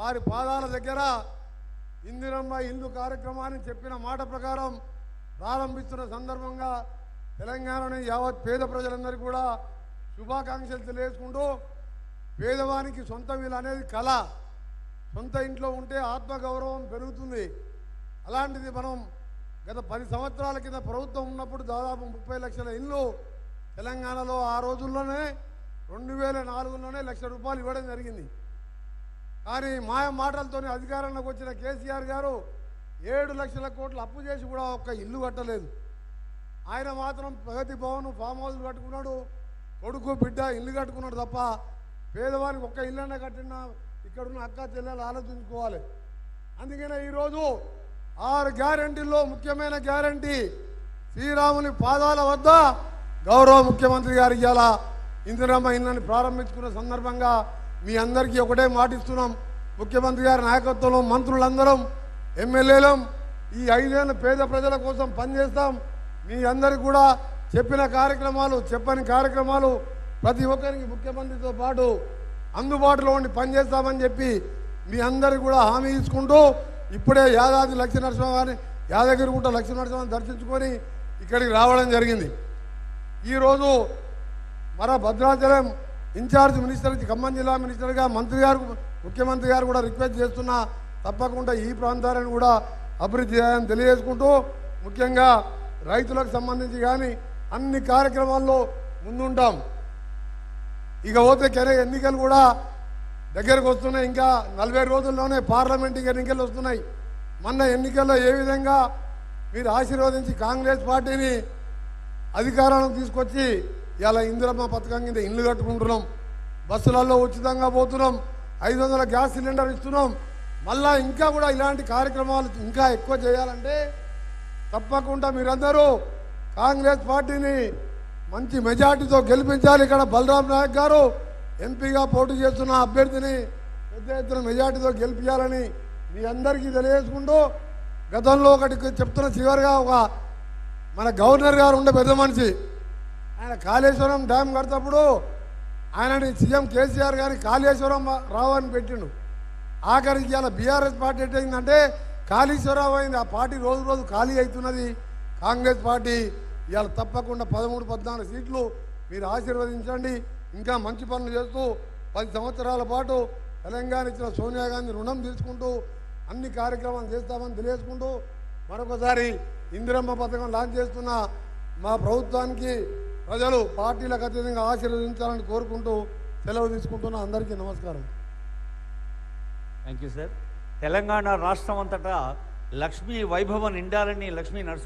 వారి పాదాల దగ్గర ఇందిరమ్మ ఇల్లు కార్యక్రమాన్ని చెప్పిన మాట ప్రకారం ప్రారంభిస్తున్న సందర్భంగా తెలంగాణలోని యావత్ పేద ప్రజలందరికీ కూడా శుభాకాంక్షలు తెలియజేసుకుంటూ పేదవానికి సొంత ఇల్లు అనేది కళ సొంత ఇంట్లో ఉంటే ఆత్మగౌరవం పెరుగుతుంది అలాంటిది మనం గత పది సంవత్సరాల కింద ప్రభుత్వం ఉన్నప్పుడు దాదాపు ముప్పై లక్షల ఇల్లు తెలంగాణలో ఆ రోజుల్లోనే రెండు వేల నాలుగులోనే లక్ష రూపాయలు ఇవ్వడం జరిగింది కానీ మాయ మాటలతోనే అధికారంలోకి వచ్చిన కేసీఆర్ గారు ఏడు లక్షల కోట్లు అప్పు చేసి కూడా ఒక్క ఇల్లు కట్టలేదు ఆయన మాత్రం ప్రగతి భవన్ ఫామ్ హౌస్ కట్టుకున్నాడు కొడుకు బిడ్డ ఇల్లు కట్టుకున్నాడు తప్ప పేదవానికి ఒక్క ఇల్లన్నా కట్టినా ఇక్కడున్న అక్క చెల్లెలు ఆలోచించుకోవాలి అందుకనే ఈరోజు ఆరు గ్యారంటీల్లో ముఖ్యమైన గ్యారంటీ శ్రీరాముని పాదాల వద్ద గౌరవ ముఖ్యమంత్రి గారు ఇవాళ ఇందిరమ్మ ఇళ్ళని ప్రారంభించుకున్న సందర్భంగా మీ అందరికీ ఒకటే మాటిస్తున్నాం ముఖ్యమంత్రి గారి నాయకత్వంలో మంత్రులందరం ఎమ్మెల్యేలం ఈ ఐదేళ్ళ పేద ప్రజల కోసం పనిచేస్తాం మీ అందరికి కూడా చెప్పిన కార్యక్రమాలు చెప్పని కార్యక్రమాలు ప్రతి ఒక్కరికి ముఖ్యమంత్రితో పాటు అందుబాటులో ఉండి పనిచేస్తామని చెప్పి మీ అందరికి కూడా హామీ ఇచ్చుకుంటూ ఇప్పుడే యాదాద్రి లక్ష్మీనరసింహ గారిని యాదగిరిగుట్ట లక్ష్మీనరసింహని దర్శించుకొని ఇక్కడికి రావడం జరిగింది ఈరోజు మన భద్రాచలం ఇన్ఛార్జ్ మినిస్టర్ ఖమ్మం జిల్లా మినిస్టర్గా మంత్రి గారు ముఖ్యమంత్రి గారు కూడా రిక్వెస్ట్ చేస్తున్నా తప్పకుండా ఈ ప్రాంతాలను కూడా అభివృద్ధి చేయాలని తెలియజేసుకుంటూ ముఖ్యంగా రైతులకు సంబంధించి కానీ అన్ని కార్యక్రమాల్లో ముందుంటాం ఇక పోతే కెనే ఎన్నికలు కూడా దగ్గరకు వస్తున్నాయి ఇంకా నలభై రోజుల్లోనే పార్లమెంట్ ఎన్నికలు వస్తున్నాయి మొన్న ఎన్నికల్లో ఏ విధంగా మీరు ఆశీర్వదించి కాంగ్రెస్ పార్టీని అధికారానికి తీసుకొచ్చి ఇలా ఇందిరమ్మ పథకం కింద ఇల్లు కట్టుకుంటున్నాం బస్సులలో ఉచితంగా పోతున్నాం ఐదు వందల గ్యాస్ సిలిండర్ ఇస్తున్నాం మళ్ళా ఇంకా కూడా ఇలాంటి కార్యక్రమాలు ఇంకా ఎక్కువ చేయాలంటే తప్పకుండా మీరందరూ కాంగ్రెస్ పార్టీని మంచి మెజార్టీతో గెలిపించాలి ఇక్కడ బలరాం నాయక్ గారు ఎంపీగా పోటీ చేస్తున్న అభ్యర్థిని పెద్ద ఎత్తున మెజార్టీతో గెలిపించాలని మీ అందరికీ తెలియజేసుకుంటూ గతంలో ఒకటి చెప్తున్న చివరిగా ఒక మన గవర్నర్ గారు ఉండే పెద్ద మనిషి ఆయన కాళేశ్వరం డ్యామ్ కడతప్పుడు ఆయనని సీఎం కేసీఆర్ గారిని కాళేశ్వరం రావు అని పెట్టిండు ఆఖరికి ఇవాళ బీఆర్ఎస్ పార్టీ ఏంటంటే కాళేశ్వరరావు అయింది ఆ పార్టీ రోజు రోజు ఖాళీ అవుతున్నది కాంగ్రెస్ పార్టీ ఇవాళ తప్పకుండా పదమూడు పద్నాలుగు సీట్లు మీరు ఆశీర్వదించండి ఇంకా మంచి పనులు చేస్తూ పది సంవత్సరాల పాటు తెలంగాణ ఇచ్చిన సోనియా గాంధీ రుణం తీసుకుంటూ అన్ని కార్యక్రమాలు చేస్తామని తెలియజేసుకుంటూ మరొకసారి ఇందిరమ్మ పథకం లాంచ్ చేస్తున్న మా ప్రభుత్వానికి ప్రజలు పార్టీలకు అతీతంగా ఆశీర్వదించాలని కోరుకుంటూ సెలవు తీసుకుంటున్న అందరికీ నమస్కారం థ్యాంక్ యూ సార్ తెలంగాణ రాష్ట్రం అంతటా లక్ష్మీ వైభవం నిండాలని లక్ష్మీ నరసింహ